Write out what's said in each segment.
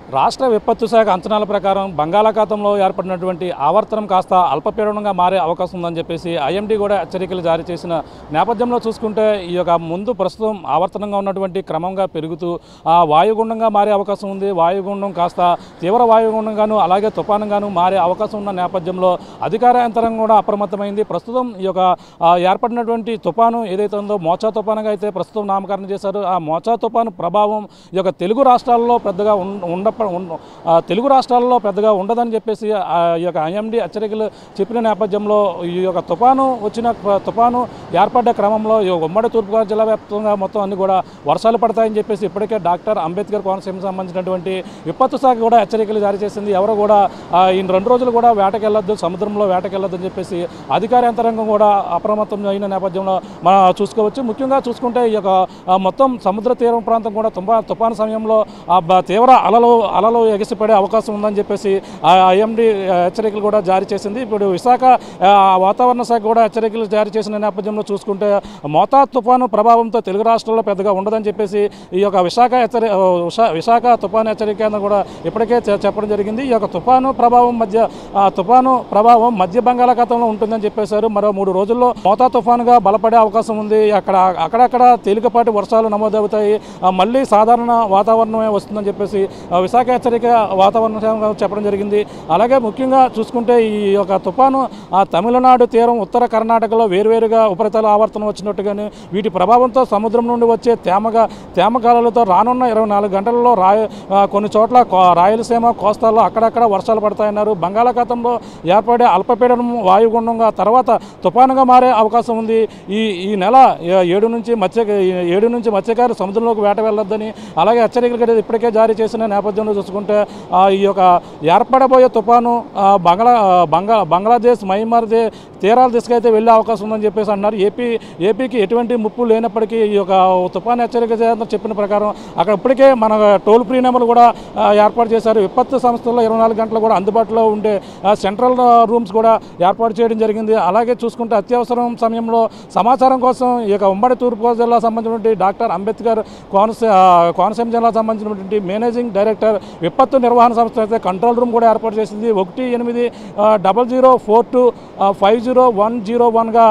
రాష్ట్ర విపత్తు శాఖ అంచనాల ప్రకారం బంగాళాఖాతంలో ఏర్పడినటువంటి ఆవర్తనం కాస్త అల్పపీడనంగా మారే అవకాశం ఉందని చెప్పేసి ఐఎండీ కూడా హెచ్చరికలు జారీ చేసిన నేపథ్యంలో చూసుకుంటే ఈ యొక్క ముందు ప్రస్తుతం ఆవర్తనంగా ఉన్నటువంటి క్రమంగా పెరుగుతూ ఆ వాయుగుండంగా మారే అవకాశం ఉంది వాయుగుండం కాస్త తీవ్ర వాయుగుండంగాను అలాగే తుఫానుగాను మారే అవకాశం ఉన్న నేపథ్యంలో అధికార యంత్రాంగం కూడా అప్రమత్తమైంది ప్రస్తుతం ఈ యొక్క ఆ, ఏర్పడినటువంటి తుఫాను ఏదైతే ఉందో మోచా తుఫానుగా అయితే ప్రస్తుతం నామకరణం చేశారు ఆ మోచా తుఫాను ప్రభావం ఈ యొక్క తెలుగు రాష్ట్రాల్లో పెద్దగా ఉం- ఉండ ఉండ- ఆ, తెలుగు రాష్ట్రాల్లో పెద్దగా ఉండదని చెప్పేసి ఆ ఈ యొక్క ఐఎండి హెచ్చరికలు చెప్పిన నేపథ్యంలో ఈ యొక్క తుఫాను వచ్చిన క్ర- తుఫాను ఏర్పడ్డ క్రమంలో ఈ ఉమ్మడి తూర్పుగోదావరి జిల్లా వ్యాప్తంగా మొత్తం అన్ని కూడా వర్షాలు పడతాయని చెప్పేసి ఇప్పటికే డాక్టర్ అంబేద్కర్ కోనసీమకు సంబంధించినటువంటి విపత్తు శాఖ కూడా హెచ్చరికలు జారీ చేసింది ఎవరు కూడా ఆ, ఈ రెండు రోజులు కూడా వేటకెళ్ళొద్దు సముద్రంలో వేటకెళ్ళొద్దు అని చెప్పేసి అధికార యంత్రాంగం కూడా అప్రమత్తం అయిన నేపథ్యంలో మనం చూసుకోవచ్చు ముఖ్యంగా చూసుకుంటే ఈ యొక్క ఆ, మొత్తం సముద్ర తీరం ప్రాంతం కూడా తుఫా తుఫాను సమయంలో ఆ బ- తీవ్ర అలలు అలలు ఎగిసిపడే అవకాశం ఉందని చెప్పేసి ఆ ఐఎండి హెచ్చరికలు కూడా జారీ చేసింది ఇప్పుడు విశాఖ ఆ, వాతావరణ శాఖ కూడా హెచ్చరికలు జారీ చేసిన నేపథ్యంలో చూసుకుంటే మోతా తుఫాను ప్రభావంతో తెలుగు రాష్ట్రాల్లో పెద్దగా ఉండదని చెప్పేసి ఈ యొక్క విశాఖ హెచ్చరి ఆ, విశా- విశాఖ తుఫాను హెచ్చరిక కేంద్రం కూడా ఇప్పటికే చె- చెప్పడం జరిగింది ఈ యొక్క తుఫాను ప్రభావం మధ్య ఆ, తుఫాను ప్రభావం మధ్య బంగాళాఖాతంలో ఉంటుందని చెప్పేశారు మరో మూడు రోజుల్లో మోతా తుఫానుగా బలపడే అవకాశం ఉంది అక్కడ అక్కడక్కడ తేలికపాటి వర్షాలు నమోదవుతాయి ఆ, మళ్ళీ సాధారణ వాతావరణమే వస్తుందని చెప్పేసి ఆ, విశాఖ హెచ్చరిక వాతావరణ శాఖ చెప్పడం జరిగింది అలాగే ముఖ్యంగా చూసుకుంటే ఈ యొక్క తుఫాను ఆ తమిళనాడు తీరం ఉత్తర కర్ణాటకలో వేరువేరుగా ఉపరితల ఆవర్తనం వచ్చినట్టుగాను వీటి ప్రభావంతో సముద్రం నుండి వచ్చే తేమగా తేమ గాలులతో రానున్న ఇరవై నాలుగు గంటలలో రాయ ఆ, కొన్ని చోట్ల కో- రాయలసీమ కోస్తాల్లో అక్కడక్కడ వర్షాలు పడతాయన్నారు బంగాళాఖాతంలో ఏర్పడే అల్పపీడనం వాయుగుండంగా తర్వాత తుఫానుగా మారే అవకాశం ఉంది ఈ ఈ నెల ఏ- ఏడు నుంచి మత్స్య ఏడు నుంచి మత్స్యకారు సముద్రంలోకి వేట వెళ్ళొద్దని అలాగే హెచ్చరికలు కూడా ఇప్పటికే జారీ చేసిన నేపథ్యంలో చూసుకుంటే ఆ, ఈ యొక్క ఏర్పడబోయే తుఫాను ఆ, బంగ్లా ఆ, బంగా బంగ్లాదేశ్ మయన్మార్ దే తీరాల దిశగా అయితే వెళ్ళే అవకాశం ఉందని చెప్పేసి అన్నారు ఏపీ ఏపీకి ఎటువంటి ముప్పు లేనప్పటికీ ఈ యొక్క తుఫాను హెచ్చరిక కేంద్రం చెప్పిన ప్రకారం అక్కడ ఇప్పటికే మన టోల్ ఫ్రీ నెంబర్ కూడా ఆ, ఏర్పాటు చేశారు విపత్తు సంస్థల్లో ఇరవై నాలుగు గంటలు కూడా అందుబాటులో ఉండే ఆ, సెంట్రల్ ఆ, రూమ్స్ కూడా ఏర్పాటు చేయడం జరిగింది అలాగే చూసుకుంటే అత్యవసరం సమయంలో సమాచారం కోసం ఈ యొక్క ఉమ్మడి తూర్పుగోదావరి జిల్లా సంబంధించినటువంటి డాక్టర్ అంబేద్కర్ కోనసీ ఆ, కోనసీమ జిల్లా సంబంధించినటువంటి మేనేజింగ్ డైరెక్టర్ విపత్తు నిర్వహణ సంస్థ అయితే కంట్రోల్ రూమ్ కూడా ఏర్పాటు చేసింది ఒకటి ఎనిమిది ఆ, డబల్ జీరో ఫోర్ టూ ఆ, ఫైవ్ జీరో వన్ జీరో వన్గా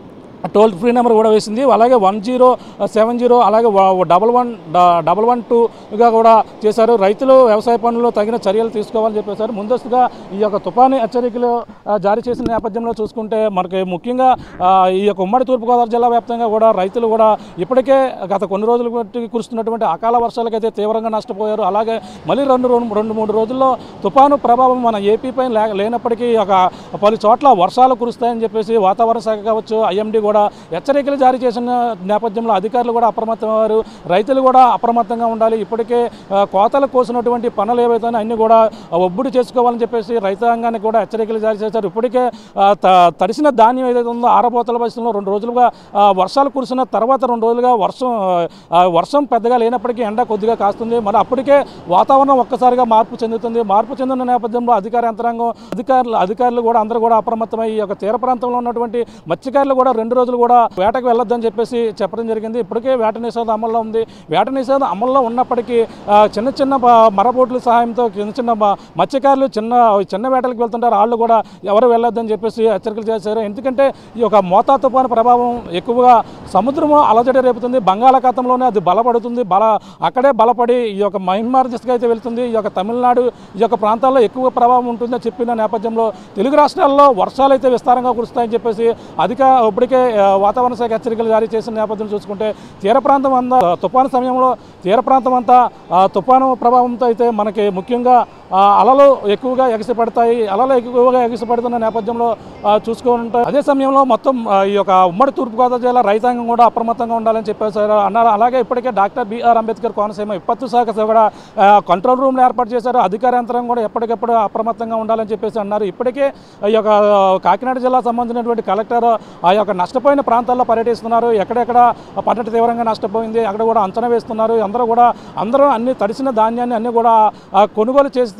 టోల్ ఫ్రీ నెంబర్ కూడా వేసింది అలాగే వన్ జీరో సెవెన్ జీరో అలాగే వ- డబల్ వన్ డ- డబల్ వన్ టూగా కూడా చేశారు రైతులు వ్యవసాయ పనుల్లో తగిన చర్యలు తీసుకోవాలని చెప్పేశారు ముందస్తుగా ఈ యొక్క తుఫాను హెచ్చరికలు ఆ, జారీ చేసిన నేపథ్యంలో చూసుకుంటే మనకి ముఖ్యంగా ఆ, ఈ యొక్క ఉమ్మడి తూర్పుగోదావరి జిల్లా వ్యాప్తంగా కూడా రైతులు కూడా ఇప్పటికే గత కొన్ని రోజుల బట్టి కురుస్తున్నటువంటి అకాల వర్షాలకైతే తీవ్రంగా నష్టపోయారు అలాగే మళ్ళీ రెండు రెండు రెండు మూడు రోజుల్లో తుఫాను ప్రభావం మన ఏపీ పైన లే లేనప్పటికీ ఒక పలు చోట్ల వర్షాలు కురుస్తాయని చెప్పేసి వాతావరణ శాఖ కావచ్చు ఐఎండీ కూడా హెచ్చరికలు జారీ చేసిన నేపథ్యంలో అధికారులు కూడా అప్రమత్తమయ్యారు రైతులు కూడా అప్రమత్తంగా ఉండాలి ఇప్పటికే ఆ, కోతలు కోసినటువంటి పనులు ఏవైతే ఉన్నాయో అన్ని కూడా ఆ, ఒబ్బుడు చేసుకోవాలని చెప్పేసి రైతాంగానికి కూడా హెచ్చరికలు జారీ చేశారు ఇప్పటికే ఆ, త- తడిసిన ధాన్యం ఏదైతే ఉందో ఆరబోతల పరిస్థితుల్లో రెండు రోజులుగా ఆ, వర్షాలు కురిసిన తర్వాత రెండు రోజులుగా వర్షం ఆ, వర్షం పెద్దగా లేనప్పటికీ ఎండ కొద్దిగా కాస్తుంది మరి అప్పటికే వాతావరణం ఒక్కసారిగా మార్పు చెందుతుంది మార్పు చెందిన నేపథ్యంలో అధికార యంత్రాంగం అధికారులు అధికారులు కూడా అందరూ కూడా అప్రమత్తమై ఈ యొక్క తీర ప్రాంతంలో ఉన్నటువంటి మత్స్యకారులు కూడా రెండు రోజులు కూడా వేటకు వెళ్ళొద్దని చెప్పేసి చెప్పడం జరిగింది ఇప్పటికే వేట నిషేధం అమల్లో ఉంది వేట నిషేధం అమల్లో ఉన్నప్పటికీ ఆ, చిన్న చిన్న బ- మరబోట్ల సహాయంతో చిన్న చిన్న బ- మత్స్యకారులు చిన్న చిన్న వేటలకు వెళ్తుంటారు వాళ్ళు కూడా ఎవరు వెళ్ళొద్దని చెప్పేసి హెచ్చరికలు చేశారు ఎందుకంటే ఈ యొక్క మోతా తుఫాను ప్రభావం ఎక్కువగా సముద్రము అలజడి రేపుతుంది బంగాళాఖాతంలోనే అది బలపడుతుంది బల అక్కడే బలపడి ఈ యొక్క మయన్మార్ దిశగా అయితే వెళ్తుంది ఈ యొక్క తమిళనాడు ఈ యొక్క ప్రాంతాల్లో ఎక్కువ ప్రభావం ఉంటుందని చెప్పిన నేపథ్యంలో తెలుగు రాష్ట్రాల్లో వర్షాలు అయితే విస్తారంగా కురుస్తాయని చెప్పేసి అధిక ఇప్పటికే ఆ, వాతావరణ శాఖ హెచ్చరికలు జారీ చేసిన నేపథ్యం చూసుకుంటే తీర ప్రాంతం అంతా తుఫాను సమయంలో తీర ప్రాంతం అంతా ఆ, తుఫాను ప్రభావంతో అయితే మనకి ముఖ్యంగా ఆ, అలలు ఎక్కువగా ఎగసిపడతాయి అలలు ఎక్కువగా ఎగసిపడుతున్న నేపథ్యంలో ఆ, చూసుకుంటే అదే సమయంలో మొత్తం ఆ, ఈ యొక్క ఉమ్మడి తూర్పుగోదావరి జిల్లా రైతాంగం కూడా అప్రమత్తంగా ఉండాలని చెప్పేశారు అన్నారు అలాగే ఇప్పటికే డాక్టర్ బిఆర్ అంబేద్కర్ కోనసీమ విపత్తు శాఖ కూడా ఆ, కంట్రోల్ రూమ్లు ఏర్పాటు చేశారు అధికార యంత్రం కూడా ఎప్పటికెప్పుడు అప్రమత్తంగా ఉండాలని చెప్పేసి అన్నారు ఇప్పటికే ఈ యొక్క ఆ, కాకినాడ జిల్లా సంబంధించినటువంటి కలెక్టర్ ఆ యొక్క నష్టపోయిన ప్రాంతాల్లో పర్యటిస్తున్నారు ఎక్కడెక్కడ పంట తీవ్రంగా నష్టపోయింది అక్కడ కూడా అంచనా వేస్తున్నారు అందరూ కూడా అందరూ అన్ని తడిసిన ధాన్యాన్ని అన్ని కూడా ఆ, కొనుగోలు చేసి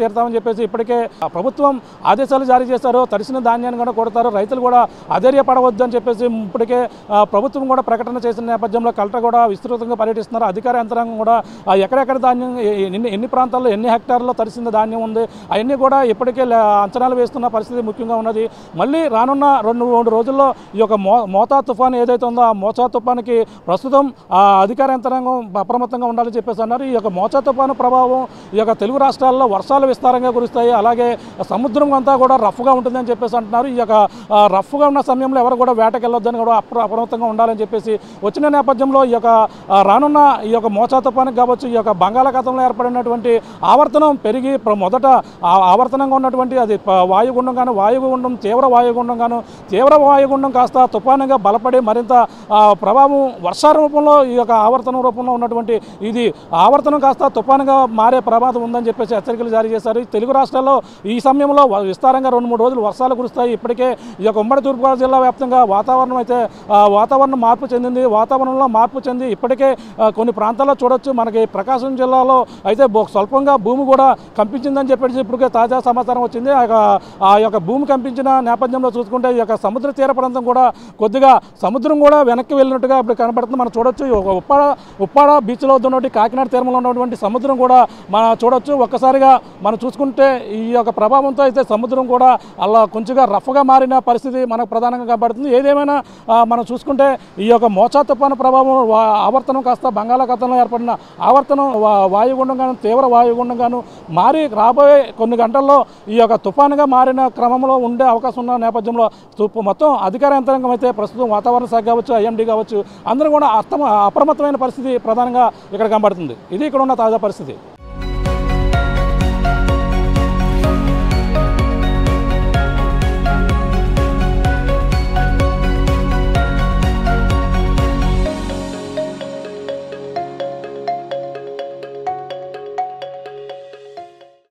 తీరుతామని చెప్పేసి ఇప్పటికే ఆ ప్రభుత్వం ఆదేశాలు జారీ చేశారు తడిసిన ధాన్యాన్ని కూడా కొడతారు రైతులు కూడా అధైర్యపడవద్దు అని చెప్పేసి ఇప్పటికే ఆ, ప్రభుత్వం కూడా ప్రకటన చేసిన నేపథ్యంలో కలెక్టర్ కూడా విస్తృతంగా పర్యటిస్తున్నారు అధికార యంత్రాంగం కూడా ఆ, ఎక్కడెక్కడ ధాన్యం ఎ- ఎన్ని ఎన్ని ప్రాంతాల్లో ఎన్ని హెక్టార్లో తడిసిన ధాన్యం ఉంది అవన్నీ కూడా ఇప్పటికే లే- అంచనాలు వేస్తున్న పరిస్థితి ముఖ్యంగా ఉన్నది మళ్ళీ రానున్న రెండు మూడు రోజుల్లో ఈ యొక్క మో మోతా తుఫాన్ ఏదైతే ఉందో ఆ మోతా తుఫాన్కి ప్రస్తుతం ఆ అధికార యంత్రాంగం అప్రమత్తంగా ఉండాలని చెప్పేసి అన్నారు ఈ యొక్క మోచా తుఫాను ప్రభావం ఈ యొక్క తెలుగు రాష్ట్రాల్లో వర్షాలు విస్తారంగా కురుస్తాయి అలాగే సముద్రం అంతా కూడా రఫ్గా ఉంటుందని చెప్పేసి అంటున్నారు ఈ యొక్క ఆ, రఫ్గా ఉన్న సమయంలో ఎవరు కూడా వేటకి వెళ్ళొద్దని కూడా అప్ర అప్రమత్తంగా ఉండాలని చెప్పేసి వచ్చిన నేపథ్యంలో ఈ యొక్క ఆ, రానున్న ఈ యొక్క మోచా తుఫానికి కావచ్చు ఈ యొక్క బంగాళాఖాతంలో ఏర్పడినటువంటి ఆవర్తనం పెరిగి ప్ర- మొదట ఆ ఆవర్తనంగా ఉన్నటువంటి అది ప- వాయుగుండం గాను వాయుగుండం తీవ్ర వాయుగుండం గాను తీవ్ర వాయుగుండం కాస్త తుఫానుగా బలపడి మరింత ఆ, ప్రభావం వర్ష రూపంలో ఈ యొక్క ఆవర్తనం రూపంలో ఉన్నటువంటి ఇది ఆవర్తనం కాస్త తుఫానుగా మారే ప్రమాదం ఉందని చెప్పేసి హెచ్చరికలు జారీ చేశారు ఈ తెలుగు రాష్ట్రాల్లో ఈ సమయంలో వ- విస్తారంగా రెండు మూడు రోజులు వర్షాలు కురుస్తాయి ఇప్పటికే ఈ యొక్క ఉమ్మడి తూర్పుగోదావరి జిల్లా వ్యాప్తంగా వాతావరణం అయితే ఆ, వాతావరణం మార్పు చెందింది వాతావరణంలో మార్పు చెంది ఇప్పటికే ఆ, కొన్ని ప్రాంతాల్లో చూడొచ్చు మనకి ప్రకాశం జిల్లాలో అయితే బో- స్వల్పంగా భూమి కూడా కంపించిందని చెప్పేసి ఇప్పటికే తాజా సమాచారం వచ్చింది ఆ యొక్క ఆ యొక్క భూమి కంపించిన నేపథ్యంలో చూసుకుంటే ఈ యొక్క సముద్ర తీర ప్రాంతం కూడా కొద్దిగా సముద్రం కూడా వెనక్కి వెళ్ళినట్టుగా ఇప్పుడు కనబడుతుంది మనం చూడొచ్చు ఈ ఒక ఉప్పాడ ఉప్పాడ బీచ్లో ఉన్నటువంటి కాకినాడ తీరంలో ఉన్నటువంటి సముద్రం కూడా మనం చూడొచ్చు ఒక్కసారిగా మనం చూసుకుంటే ఈ యొక్క ప్రభావంతో అయితే సముద్రం కూడా అలా కొంచెంగా రఫ్గా మారిన పరిస్థితి మనకు ప్రధానంగా కనబడుతుంది ఏదేమైనా ఆ, మనం చూసుకుంటే ఈ యొక్క మోచా తుఫాను ప్రభావం వా- ఆవర్తనం కాస్త బంగాళాఖాతంలో ఏర్పడిన ఆవర్తనం వా- వాయుగుండంగాను తీవ్ర వాయుగుండంగాను మారి రాబోయే కొన్ని గంటల్లో ఈ యొక్క తుఫానుగా మారిన క్రమంలో ఉండే అవకాశం ఉన్న నేపథ్యంలో తుఫ- మొత్తం అధికార యంత్రాంగం అయితే ప్రస్తుతం వాతావరణ శాఖ కావచ్చు ఐఎండీ కావచ్చు అందరూ కూడా అస్తమ అప్రమత్తమైన పరిస్థితి ప్రధానంగా ఇక్కడ కనబడుతుంది ఇది ఇక్కడ ఉన్న తాజా పరిస్థితి